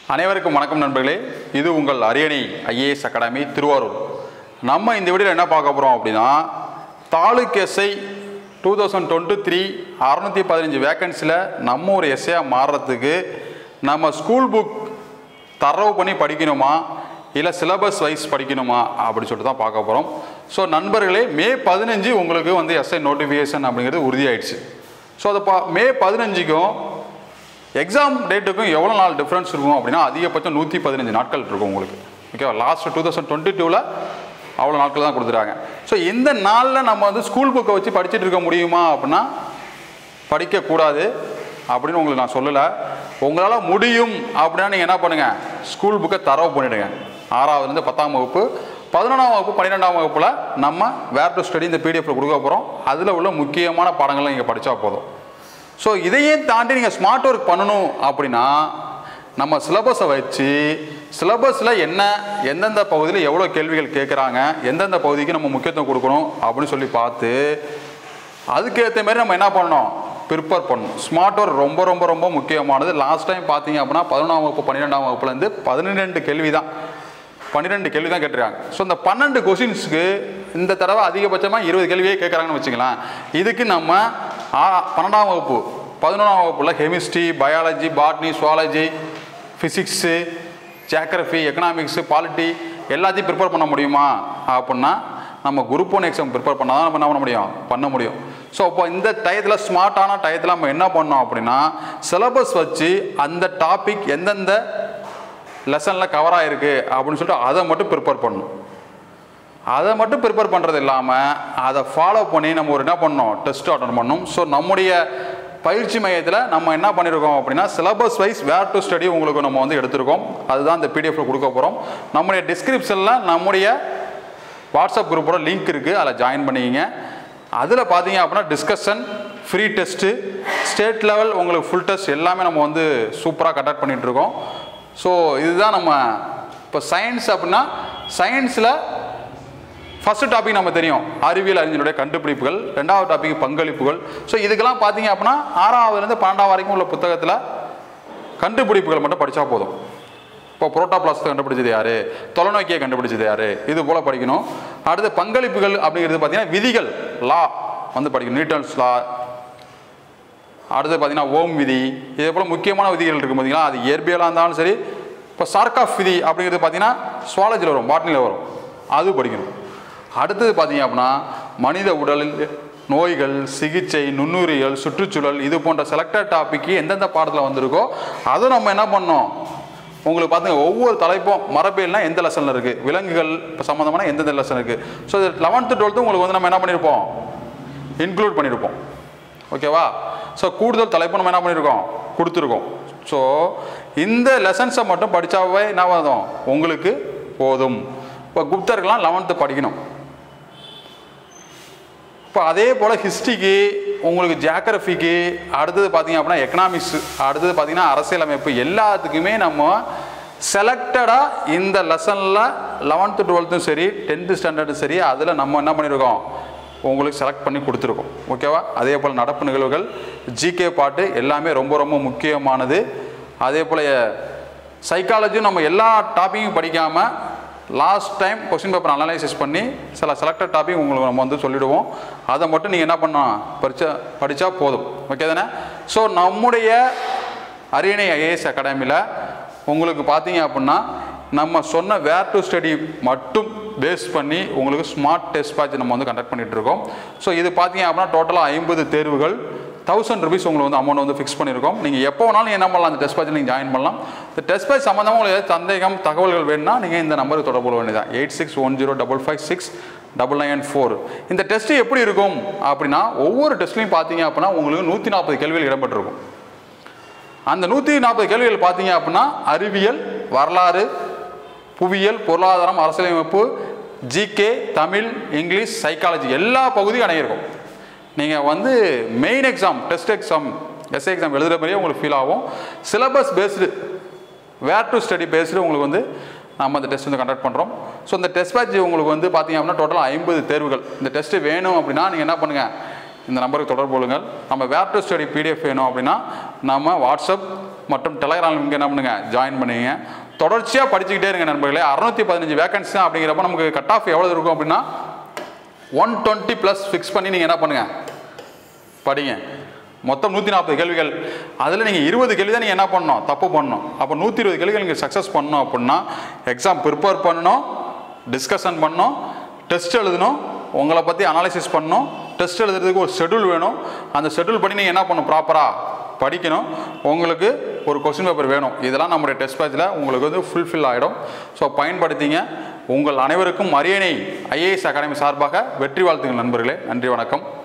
அனைவருக்கும் வணக்கம் நண்பர்களே இது உங்கள் அரியணை ஐஏஎஸ் அகாடமி திருவாரூர் நம்ம இந்த வீடியோவில் என்ன பார்க்க போகிறோம் அப்படின்னா taluk SI two thousand twenty three அறநூற்றி பதினஞ்சு வேக்கன்சியில் நம்ம ஒரு எஸ்ஐயாக மாறுறதுக்கு நம்ம ஸ்கூல் புக் தரவு பண்ணி படிக்கணுமா இல்லை சிலபஸ் வைஸ் படிக்கணுமா அப்படின்னு சொல்லிட்டு தான் பார்க்க போகிறோம் ஸோ நண்பர்களே மே பதினஞ்சு உங்களுக்கு வந்து எஸ்ஐ நோட்டிஃபிகேஷன் அப்படிங்கிறது உறுதியாயிடுச்சு ஸோ அதை பா மே பதினஞ்சுக்கும் எக்ஸாம் டேட்டுக்கும் எவ்வளோ நாள் டிஃப்ரென்ஸ் இருக்கும் அப்படின்னா அதிகபட்சம் நூற்றி பதினஞ்சு நாட்கள் இருக்கும் உங்களுக்கு ஓகேவா லாஸ்ட் டூ தௌசண்ட் டுவெண்ட்டி டூவில் அவ்வளோ நாட்கள் தான் கொடுத்துருக்காங்க ஸோ இந்த நாளில் நம்ம வந்து ஸ்கூல் புக்கை வச்சு படிச்சுட்டு இருக்க முடியுமா அப்படின்னா படிக்கக்கூடாது அப்படின்னு உங்களுக்கு நான் சொல்லலை உங்களால் முடியும் அப்படின்னா நீங்கள் என்ன பண்ணுங்கள் ஸ்கூல் புக்கை தரவு பண்ணிவிடுங்க ஆறாவதுலேருந்து பத்தாம் வகுப்பு பதினொன்றாம் வகுப்பு பன்னிரெண்டாம் வகுப்பில் நம்ம வேர் டு ஸ்டடி இந்த பிடிஎஃப்ல கொடுக்க போகிறோம் அதில் உள்ள முக்கியமான பாடங்களை நீங்கள் படித்தா போதும் ஸோ இதையும் தாண்டி நீங்கள் ஸ்மார்ட் ஒர்க் பண்ணணும் அப்படின்னா நம்ம சிலபஸை வச்சு சிலபஸில் என்ன எந்தெந்த பகுதியில் எவ்வளோ கேள்விகள் கேட்குறாங்க எந்தெந்த பகுதிக்கு நம்ம முக்கியத்துவம் கொடுக்கணும் அப்படின்னு சொல்லி பார்த்து அதுக்கேற்ற மாதிரி நம்ம என்ன பண்ணணும் ப்ரிப்பேர் பண்ணணும் ஸ்மார்ட் ஒர்க் ரொம்ப ரொம்ப ரொம்ப முக்கியமானது லாஸ்ட் டைம் பார்த்தீங்க அப்படின்னா பதினொன்றாம் வகுப்பு பன்னிரெண்டாம் வகுப்புலேருந்து பதினெண்டு கேள்வி தான் பன்னிரெண்டு கேள்வி தான் கேட்டிருக்காங்க ஸோ இந்த பன்னெண்டு கொஷின்ஸ்க்கு இந்த தடவை அதிகபட்சமாக இருபது கேள்வியே கேட்குறாங்கன்னு வச்சுக்கலாம் இதுக்கு நம்ம ஆ- பன்னெண்டாம் வகுப்பு பதினொன்றாம் வகுப்புல chemistry biology botany zoology physics geography economics polity எல்லாத்தையும் ப்ரிப்பேர் பண்ண முடியுமா அப்படின்னா நம்ம குரூப் ஒன் எக்ஸாம் ப்ரிப்பேர் பண்ணால் தான் நம்ம என்ன பண்ண முடியும் பண்ண முடியும் ஸோ அப்போ இந்த டயத்தில் ஸ்மார்ட்டான டயத்தில் நம்ம என்ன பண்ணோம் அப்படின்னா சிலபஸ் வச்சு அந்த டாபிக் எந்தெந்த லெசனில் கவர் ஆகிருக்கு அப்படின்னு சொல்லிட்டு அதை மட்டும் ப்ரிப்பேர் பண்ணணும் அதை மட்டும் ப்ரிப்பேர் பண்ணுறது இல்லாமல் அதை ஃபாலோ பண்ணி நம்ம ஒரு என்ன பண்ணோம் டெஸ்ட் அட்டன் பண்ணணும் ஸோ நம்முடைய பயிற்சி மையத்தில் நம்ம என்ன பண்ணியிருக்கோம் அப்படின்னா syllabus wise where to study உங்களுக்கு நம்ம வந்து எடுத்திருக்கோம் அதுதான் இந்த பிடிஎஃப்ல கொடுக்க போகிறோம் நம்முடைய டிஸ்கிரிப்ஷனில் நம்முடைய வாட்ஸ்அப் குரூப்போட லிங்க் இருக்குது அதில் ஜாயின் பண்ணிக்கிங்க அதில் பார்த்தீங்க அப்படின்னா discussion free test state level உங்களுக்கு ஃபுல் டெஸ்ட் எல்லாமே நம்ம வந்து சூப்பராக கண்டக்ட் பண்ணிட்டு இருக்கோம் ஸோ இதுதான் நம்ம இப்போ சயின்ஸ் அப்படின்னா சயின்ஸில் ஃபர்ஸ்ட் டாபிக் நம்ம தெரியும் அறிவியல் அறிஞருடைய கண்டுபிடிப்புகள் ரெண்டாவது டாபிக் பங்களிப்புகள் ஸோ இதுக்கெல்லாம் பார்த்தீங்க அப்படின்னா ஆறாவதுலேருந்து பன்னெண்டாவது வரைக்கும் உள்ள புத்தகத்தில் கண்டுபிடிப்புகள் மட்டும் படித்தா போதும் இப்போ புரோட்டோபிளாஸ்ட் கண்டுபிடிச்சது யாரு தொலைநோக்கியை கண்டுபிடிச்சது யாரு இது போல படிக்கணும் அடுத்து பங்களிப்புகள் அப்படிங்கிறது பார்த்தீங்கன்னா விதிகள் லா வந்து படிக்கணும் நியூட்டன்ஸ் லா அடுத்து பார்த்தீங்கன்னா ஓம் விதி இதே போல் முக்கியமான விதிகள் இருக்குது பார்த்தீங்களா அது இயற்பியலாக இருந்தாலும் சரி இப்போ சார்காஃப் விதி அப்படிங்கிறது பார்த்தீங்கன்னா சுவாலஜியில் வரும் பாட்னியில் வரும் அது படிக்கணும் அடுத்தது பார்த்தீங்க அப்படின்னா மனித உடலில் நோய்கள் சிகிச்சை நுண்ணுயிரியல் சுற்றுச்சூழல் இது போன்ற செலக்டட் டாபிக்கு எந்தெந்த பாடத்தில் வந்திருக்கோ அதை நம்ம என்ன பண்ணோம் உங்களுக்கு பார்த்துங்க ஒவ்வொரு தலைப்பும் மரபியல்னா எந்த லெசனில் இருக்குது விலங்குகள் சம்மந்தமான எந்தெந்த லெசன் இருக்குது ஸோ இது லெவன்த்து டுவெல்த்து உங்களுக்கு வந்து நம்ம என்ன பண்ணியிருப்போம் இன்க்ளூட் பண்ணியிருப்போம் ஓகேவா ஸோ கூடுதல் தலைப்பு நம்ம என்ன பண்ணியிருக்கோம் கொடுத்துருக்கோம் ஸோ இந்த லெசன்ஸை மட்டும் படித்தாவே என்ன ஆகும் உங்களுக்கு போதும் இப்போ குப்தர்கள்லாம் லெவன்த்து படிக்கணும் இப்போ அதே போல் ஹிஸ்ட்ரிக்கு உங்களுக்கு ஜியாகிரஃபிக்கு அடுத்தது பார்த்தீங்க அப்படின்னா எக்கனாமிக்ஸ் அடுத்தது பார்த்தீங்கன்னா அரசியலமைப்பு எல்லாத்துக்குமே நம்ம செலக்டடாக இந்த லெசனில் லெவன்த்து டுவெல்த்தும் சரி டென்த்து ஸ்டாண்டர்டும் சரி அதில் நம்ம என்ன பண்ணியிருக்கோம் உங்களுக்கு செலக்ட் பண்ணி கொடுத்துருக்கோம் ஓகேவா அதே போல் நடப்பு நிகழ்வுகள் ஜிகே பாட்டு எல்லாமே ரொம்ப ரொம்ப முக்கியமானது அதே போல் சைக்காலஜியும் நம்ம எல்லா டாப்பிக்கும் படிக்காமல் last time question paper analysis பண்ணி சில செலக்டட் டாபிக் உங்களுக்கு நம்ம வந்து சொல்லிடுவோம் அதை மட்டும் நீங்கள் என்ன பண்ணலாம் படித்தா படித்தா போதும் ஓகே தானே ஸோ நம்முடைய அரியணை ஐஏஎஸ் அகாடமியில் உங்களுக்கு பார்த்தீங்க அப்படின்னா நம்ம சொன்ன வேர் டு ஸ்டடி மட்டும் பேஸ் பண்ணி உங்களுக்கு ஸ்மார்ட் டெஸ்ட் பேட்ச் நம்ம வந்து கண்டக்ட் பண்ணிட்டு இருக்கோம் ஸோ இது பார்த்தீங்க அப்படின்னா டோட்டலாக ஐம்பது தேர்வுகள் தௌசண்ட் ருபீஸ் உங்களுக்கு வந்து அமௌண்ட் வந்து ஃபிக்ஸ் பண்ணியிருக்கோம் நீங்கள் எப்போ வேணாலும் என்ன பண்ணலாம் அந்த டெஸ்ட் பேட்சில் நீங்கள் ஜாயின் பண்ணலாம் இந்த டெஸ்ட் பேட்ச் சம்மந்தமாக உங்களுக்கு ஏதாவது சந்தேகம் தகவல்கள் வேணும்னா நீங்கள் இந்த நம்பருக்கு தொடர்பு கொள்ள வேண்டியதான் eight six one zero double five six double nine four இந்த டெஸ்ட்டு எப்படி இருக்கும் அப்படின்னா ஒவ்வொரு டெஸ்ட்லையும் பார்த்தீங்க அப்படின்னா உங்களுக்கு நூற்றி நாற்பது கேள்விகள் இடம்பெற்றிருக்கும் அந்த நூற்றி நாற்பது கேள்விகள் பார்த்தீங்க அப்படின்னா அறிவியல் வரலாறு புவியியல் பொருளாதாரம் அரசியலமைப்பு ஜிகே தமிழ் இங்கிலீஷ் சைக்காலஜி எல்லா பகுதியும் அடங்கியிருக்கும் நீங்கள் வந்து main exam test exam SA exam எழுதுகிற மாதிரியே உங்களுக்கு ஃபீல் ஆகும் syllabus based where to study based உங்களுக்கு வந்து நம்ம அந்த டெஸ்ட் வந்து கண்டக்ட் பண்ணுறோம் ஸோ இந்த டெஸ்ட் பேட்ச் உங்களுக்கு வந்து பார்த்தீங்க அப்படின்னா டோட்டலாக ஐம்பது தேர்வுகள் இந்த டெஸ்ட்டு வேணும் அப்படின்னா நீங்கள் என்ன பண்ணுங்கள் இந்த நம்பருக்கு தொடர்பு கொள்ளுங்கள் நம்ம வேர் டு ஸ்டடி பிடிஎஃப் வேணும் அப்படின்னா நம்ம வாட்ஸ்அப் மற்றும் டெலகிராம் லிங்க் என்ன பண்ணுங்க ஜாயின் பண்ணுங்க தொடர்ச்சியாக படிச்சுக்கிட்டே இருங்க நண்பர்களே அறுநூத்தி பதினஞ்சு வேகன்சி அப்படிங்கிறப்ப நமக்கு கட் ஆஃப் எவ்வளோ இருக்கும் அப்படின்னா ஒன் டுவெண்ட்டி ப்ளஸ் ஃபிக்ஸ் பண்ணி நீங்கள் என்ன பண்ணுங்கள் படிங்க மொத்தம் நூற்றி நாற்பது கேள்விகள் அதில் நீங்கள் இருபது கேள்வி தான் நீங்கள் என்ன பண்ணணும் தப்பு பண்ணணும் அப்போ நூற்றி இருபது கேள்விகள் நீங்கள் சக்ஸஸ் பண்ணணும் அப்படின்னா எக்ஸாம் ப்ரிப்பேர் பண்ணணும் டிஸ்கஷன் பண்ணணும் டெஸ்ட் எழுதணும் உங்களை பற்றி அனாலிசிஸ் பண்ணணும் டெஸ்ட் எழுதுறதுக்கு ஒரு ஷெட்யூல் வேணும் அந்த ஷெட்யூல் பண்ணி நீங்கள் என்ன பண்ணணும் ப்ராப்பராக படிக்கணும் உங்களுக்கு ஒரு கொஸ்டின் பேப்பர் வேணும் இதெல்லாம் நம்முடைய டெஸ்ட் பேட்சில் உங்களுக்கு வந்து ஃபுல்ஃபில் ஆகிடும் ஸோ பயன்படுத்திங்க உங்கள் அனைவருக்கும் அரியணை ஐஏஎஸ் அகாடமி சார்பாக வெற்றி வாழ்த்துங்கள் நண்பர்களே நன்றி வணக்கம்